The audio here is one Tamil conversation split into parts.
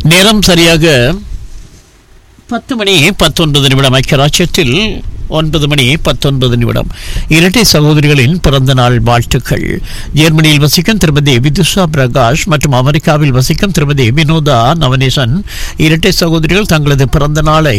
நேரம் சரியாக பத்து மணி பத்தொன்பது நிமிடம் ஐக்கியராட்சியத்தில் ஒன்பது மணி பத்தொன்பது நிமிடம் இரட்டை சகோதரிகளின் பிறந்த நாள் வாழ்த்துக்கள் ஜெர்மனியில் வசிக்கும் திருமதி விதுஷா பிரகாஷ் மற்றும் அமெரிக்காவில் வசிக்கும் திருமதி வினோதா நவநேசன் இரட்டை சகோதரிகள் தங்களது பிறந்த நாளை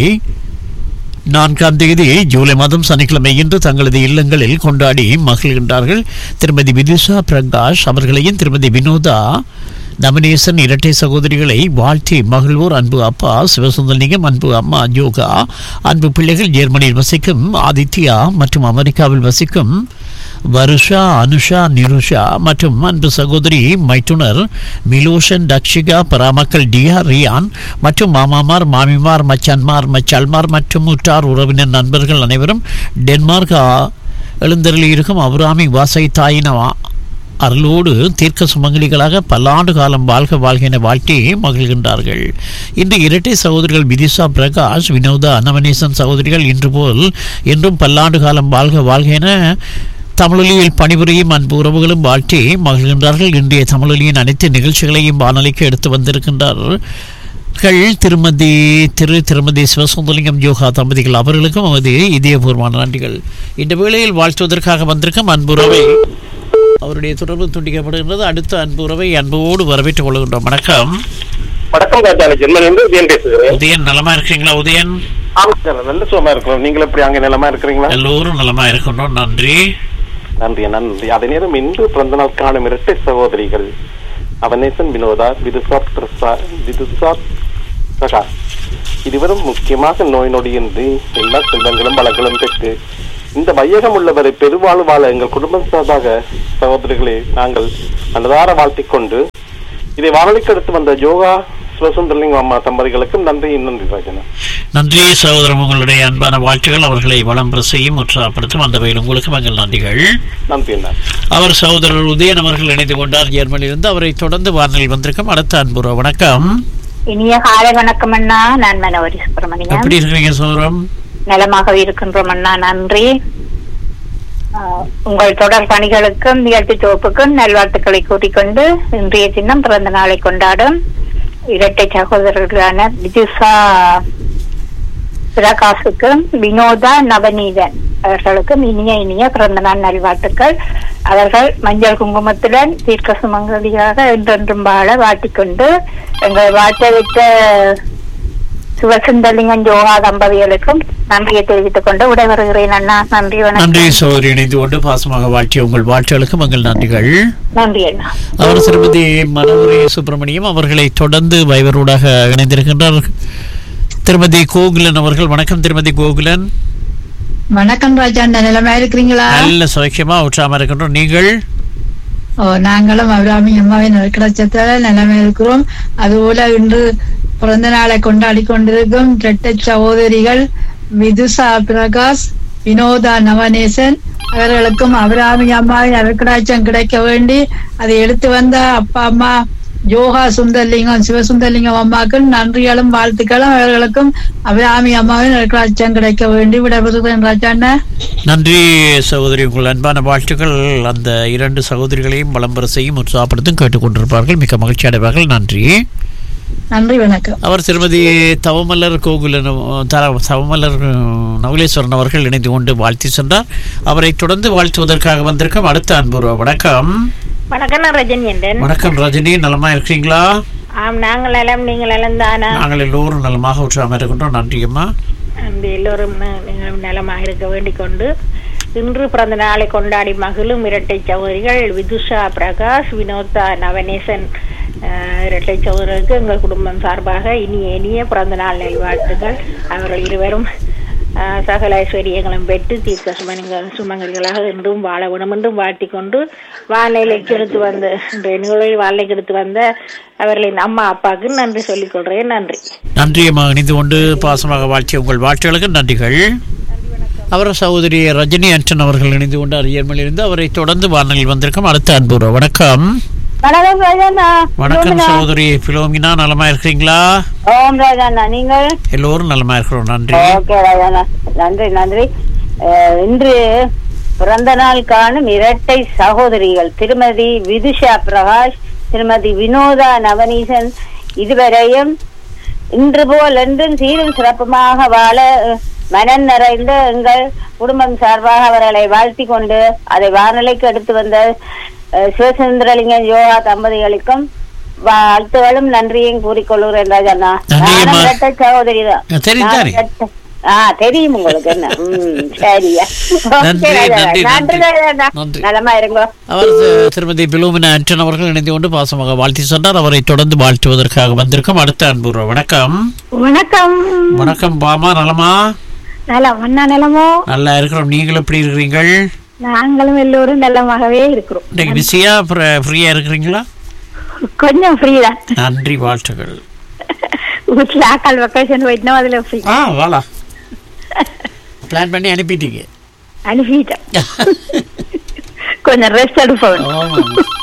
நான்காம் தேதி ஜூலை மாதம் சனிக்கிழமை இன்று தங்களது இல்லங்களில் கொண்டாடி மகிழ்கின்றார்கள் திருமதி விதுஷா பிரகாஷ் அவர்களையும் திருமதி வினோதா நவநேசன் இரட்டை சகோதரிகளை வாழ்த்தி மகிழ்வோர் அன்பு அப்பா சிவசுந்தரலிங்கம் அன்பு அம்மா யோகா அன்பு பிள்ளைகள் ஜெர்மனியில் வசிக்கும் ஆதித்யா மற்றும் அமெரிக்காவில் வசிக்கும் வருஷா அனுஷா நிருஷா மற்றும் அன்பு சகோதரி மைத்துனர் மிலோஷன் தக்ஷிகா பராமக்கள் டியா ரியான் மற்றும் மாமாமார் மாமிமார் மச்சான்மார் மச்சால்மார் மற்றும் உற்றார் உறவினர் நண்பர்கள் அனைவரும் டென்மார்க் ஆ- எழுந்தருளி இருக்கும் அபுராமி வாசை தாயினவா அருளோடு தீர்க்க சுமங்கலிகளாக பல்லாண்டு காலம் வாழ்க வாழ்க என வாழ்த்தி மகிழ்கின்றார்கள் இன்று இரட்டை சகோதரிகள் விதிஷா பிரகாஷ் வினோதா நவநேசன் சகோதரிகள் இன்று போல் என்றும் பல்லாண்டு காலம் வாழ்க வாழ்க என தமிழொலியில் பணிபுரியும் அன்பு உறவுகளும் வாழ்த்தி மகிழ்கின்றார்கள் இன்றைய தமிழொலியின் அனைத்து நிகழ்ச்சிகளையும் வானொலிக்கு எடுத்து வந்திருக்கின்றார்கள் திருமதி திரு திருமதி சிவசுந்தலிங்கம் யோகா தம்பதிகள் அவர்களுக்கும் அவரது இதயபூர்வமான நன்றிகள் இந்த வேளையில் வாழ்த்துவதற்காக வந்திருக்கும் அன்புறவை அவருடைய தொடர்பு துண்டிக்கப்படுகின்றது அடுத்த அன்பு உறவை அன்போடு வரவேற்றுக் கொள்கின்றோம் வணக்கம் வணக்கம் ராஜா நான் ஜெர்மனிலிருந்து உதயன் பேசுகிறேன் உதயன் நலமா இருக்கீங்களா உதயன் ஆமா சார் நல்ல சுகமா இருக்கிறோம் நீங்கள் எப்படி அங்க நிலமா இருக்கிறீங்களா எல்லோரும் நலமா இருக்கணும் நன்றி நன்றி நன்றி அதே நேரம் இன்று பிறந்த நாள் காணும் இரட்டை சகோதரிகள் அவனேசன் வினோதா விதுசா பிரசா விதுசா பிரகாஷ் இருவரும் முக்கியமாக நோய் நொடியின்றி எல்லா செல்வங்களும் வளங்களும் பெற்று இந்த வையகம் உள்ளவரை பெருவாழ் வாழ எங்கள் குடும்பம் சார்பாக சகோதரிகளை நாங்கள் மனதார வாழ்த்திக் கொண்டு இதை வானொலிக்கு எடுத்து வந்த யோகா சிவசுந்தரலிங்கம் அம்மா தம்பதிகளுக்கும் நன்றி நன்றி ராஜனா நன்றி சகோதரம் உங்களுடைய அன்பான வாழ்த்துகள் அவர்களை வளம் பெற செய்யும் உற்சாகப்படுத்தும் அந்த வகையில் உங்களுக்கு மங்கள் நன்றிகள் நன்றி அண்ணா அவர் சகோதரர் உதயன் அவர்கள் இணைந்து கொண்டார் ஜெர்மனியிலிருந்து அவரை தொடர்ந்து வானொலியில் வந்திருக்கும் அடுத்த அன்புற வணக்கம் இனிய காலை வணக்கம் அண்ணா நான் மனோரி சுப்பிரமணியம் எப்படி இருக்கிறீங்க சகோதரம் நலமாக இருக்கின்றோம் அண்ணா நன்றி ஆஹ், உங்கள் தொடர் பணிகளுக்கும் நிகழ்ச்சி தொகுப்புக்கும் நல்வாழ்த்துக்களை கூறிக்கொண்டு இன்றைய தினம் பிறந்த நாளை கொண்டாடும் இரட்டை சகோதரர்களான விஜுசா பிரகாஷுக்கும் வினோதா நவநீதன் அவர்களுக்கும் இனிய இனிய பிறந்த நாள் நல்வாழ்த்துக்கள் அவர்கள் மஞ்சள் குங்குமத்துடன் தீர்க்க சுமங்கலியாக என்றென்றும் வாழ வாழ்த்திக்கொண்டு எங்கள் வாழ்த்தை வைத்த சிவசுந்தலிங்கம் யோகா தம்பதிகளுக்கும் நன்றியை தெரிவித்துக் கொண்டு விடைபெறுகிறேன் அண்ணா நன்றி நன்றி வணக்கம் சகோதரி இணைந்து கொண்டு பாசமாக வாழ்த்திய உங்கள் வாழ்த்துகளுக்கு மங்கள் நன்றிகள் நன்றி அண்ணா அவர் திருமதி மனோரி சுப்பிரமணியம் அவர்களை தொடர்ந்து வைவரூடாக இணைந்திருக்கின்றார் திருமதி கோகுலன் அவர்கள் வணக்கம் திருமதி கோகுலன் வணக்கம் ராஜா நிலைமை இருக்கிறீங்களா நல்ல சுவைக்கியமா உற்சாகமா இருக்கின்றோம் நீங்கள் ஓ நாங்களும் அபிராமி அம்மாவின் கிடைச்சதால நிலைமை இருக்கிறோம் அதுபோல இன்று பிறந்த நாளை கொண்டாடி கொண்டிருக்கும் இரட்டை சகோதரிகள் விதுசா பிரகாஷ் வினோதா நவநேசன் அவர்களுக்கும் அபிராமி அம்மாவின் அருக்கடாச்சம் கிடைக்க வேண்டி அதை எடுத்து வந்த அப்பா அம்மா யோகா சுந்தர்லிங்கம் சிவசுந்தர்லிங்கம் அம்மாக்கும் நன்றிகளும் வாழ்த்துக்களும் அவர்களுக்கும் அபிராமி அம்மாவின் அருக்கடாச்சம் கிடைக்க வேண்டி விடைபெறுகிறேன் ராஜாண்ணா நன்றி சகோதரி உங்கள் அன்பான வாழ்த்துக்கள் அந்த இரண்டு சகோதரிகளையும் வளம்பர செய்யும் உற்சாகப்படுத்தும் கேட்டுக்கொண்டிருப்பார்கள் மிக மகிழ்ச்சி அடைவார்கள் நன்றி நன்றி வணக்கம் அவர் திருமதி தவமல்லர் கோகுலன் த- தவமல்லர் அஹ், நகுலேஸ்வரன் அவர்கள் இணைந்து கொண்டு வாழ்த்தி சென்றார் அவரை தொடர்ந்து வாழ்த்துவதற்காக வந்திருக்கும் அடுத்த அன்பு வணக்கம் வணக்கம் நான் ரஜினி என்றேன் வணக்கம் ரஜினி நலமா இருக்கிறீங்களா ஆம் நாங்கள் நலம் நீங்கள் நலம் தானா நாங்கள் எல்லோரும் நலமாக உற்சாகமாக இருக்கின்றோம் நன்றி அம்மா அந்த எல்லோரும் ந- நீங்கள் நலமாக இருக்க வேண்டிக் கொண்டு இன்று பிறந்த நாளை கொண்டாடி மகிழும் இரட்டை சகோதரிகள் விதுஷா பிரகாஷ் வினோதா நவநேசன் அஹ், இரட்டை சகோதரருக்கு எங்கள் குடும்பம் சார்பாக இனிய இனிய பிறந்த நாள் நல்வாழ்த்துகள் அவர்கள் இருவரும் அஹ், சகல ஐஸ்வர்யங்களும் பெற்று தீர்க்க சுமங்கள் சுமங்கல்களாக என்றும் வாழ வேண்டும் என்றும் வாழ்த்திக் கொண்டு வானிலைக்கு எடுத்து வந்த இன்றைய நிகழ்வில் வானிலைக்கு எடுத்து வந்த அவர்களின் அம்மா அப்பாவுக்கு நன்றி சொல்லிக் கொள்கிறேன் நன்றி நன்றி அம்மா இணைந்து கொண்டு பாசமாக வாழ்த்திய உங்கள் வாழ்த்துகளுக்கு நன்றிகள் அவர் சகோதரி ரஜினி அன்டன் அவர்கள் இணைந்து கொண்டு அரியர்மலிருந்து அவரை தொடர்ந்து வானலில் வந்திருக்கும் அடுத்த அன்பு வணக்கம் வணக்கம் ராஜாண்ணா வணக்கம் சகோதரி பிலோமினா நலமா இருக்கிறீங்களா ஓம் ராஜாண்ணா நீங்கள் எல்லோரும் நலமா இருக்கிறோம் நன்றி ஓகே ராஜாண்ணா நன்றி நன்றி அஹ், இன்று பிறந்த நாள் காணும் இரட்டை சகோதரிகள் திருமதி விதுஷா பிரகாஷ் திருமதி வினோதா நவநீசன் இதுவரையும் இன்று போல் என்றும் சீரும் சிறப்புமாக வாழ அஹ், மனம் நிறைந்த எங்கள் குடும்பம் சார்பாக அவர்களை வாழ்த்தி கொண்டு அதை வானொலிக்கு எடுத்து வந்த அஹ், சிவசுந்தரலிங்கம் யோகா தம்பதிகளுக்கும் வாழ்த்துகளும் நன்றியும் கூறிக்கொள்கிறேன் ராஜண்ணா நன்றி, நானும் அம்மா. இரட்டை சகோதரிதான் தெரியும், நானும் தெரியும். இரட்டை- ஆ தெரியும் உங்களுக்கு என்ன ம், சரியா நன்றி, Okay, ராஜா. நன்றி, நன்றி நன்றி. ராஜா. நன்றி. நலமா இருங்க அவர் தி- திருமதி பிலோமினா ஆண்டன் அவர்கள் இணைந்து கொண்டு பாசமாக வாழ்த்தி சொன்னார் அவரை தொடர்ந்து வாழ்த்துவதற்காக வந்திருக்கும் அடுத்த அன்புறவு வணக்கம் வணக்கம் வணக்கம் பாமா நலமா நலம் அண்ணா நலமோ நல்லா இருக்கிறோம் நீங்கள் எப்படி இருக்கிறீங்கள் நாங்களும் எல்லோரும் நலமாகவே இருக்கிறோம் இன்னைக்கு பிஸியா ஃப்ரீயா இருக்கிறீங்களா கொஞ்சம் ஃப்ரீ தான் நன்றி வாழ்த்துக்கள் வீட்டுல ஆக்கால் வெக்கேஷன் போயிட்டோம் அதுல ஃப்ரீ ஆ வாலா பிளான் பண்ணி அனுப்பிட்டீங்க அனுப்பிட்டேன் கொஞ்சம் ரெஸ்ட் எடுப்போம் ஆமா.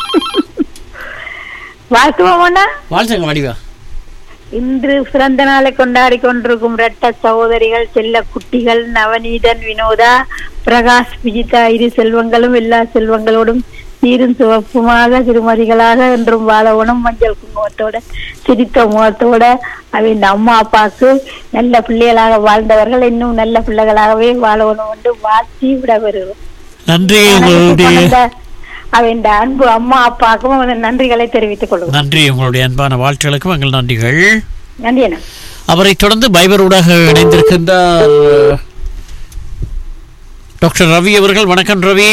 வாழ்த்துவோம்னா வாழ்த்துங்க வடிவா இன்று பிறந்த நாளை கொண்டாடி கொண்டிருக்கும் இரட்ட சகோதரிகள் செல்ல குட்டிகள் நவநீதன் வினோதா பிரகாஷ் விஜிதா இரு செல்வங்களும் எல்லா செல்வங்களோடும் சீரும் சிவப்புமாக திருமதிகளாக என்றும் வாழவனும் மஞ்சள் குங்குமத்தோட சிரித்த முகத்தோட அவன் அம்மா அப்பாவுக்கு நல்ல பிள்ளைகளாக வாழ்ந்தவர்கள் இன்னும் நல்ல பிள்ளைகளாகவே வாழவனும் என்று வாழ்த்தி விட வருகிறோம் நன்றி உங்களுடைய அவன் அன்பு அம்மா அப்பாவுக்கும் அவன் நன்றிகளை தெரிவித்துக் கொள்வோம் நன்றி உங்களுடைய அன்பான வாழ்த்துகளுக்கும் எங்கள் நன்றிகள் நன்றி அண்ணா அவரை தொடர்ந்து பைபரோடாக இணைந்திருக்கின்றார் டாக்டர் ரவி அவர்கள் வணக்கம் ரவி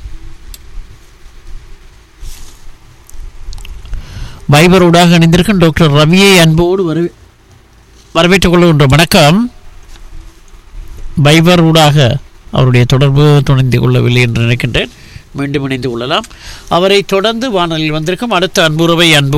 பைபரோடாக இணைந்திருக்கும் டாக்டர் ரவியை அன்போடு வரவே வரவேற்றுக் கொள்கின்ற வணக்கம் பைபர் ஊடாக அவருடைய தொடர்பு துணைந்து கொள்ளவில்லை என்று நினைக்கின்றேன் மீண்டும் இணைந்து கொள்ளலாம் அவரை தொடர்ந்து வானொலியில் வந்திருக்கும் அடுத்த அன்புறவை அன்பு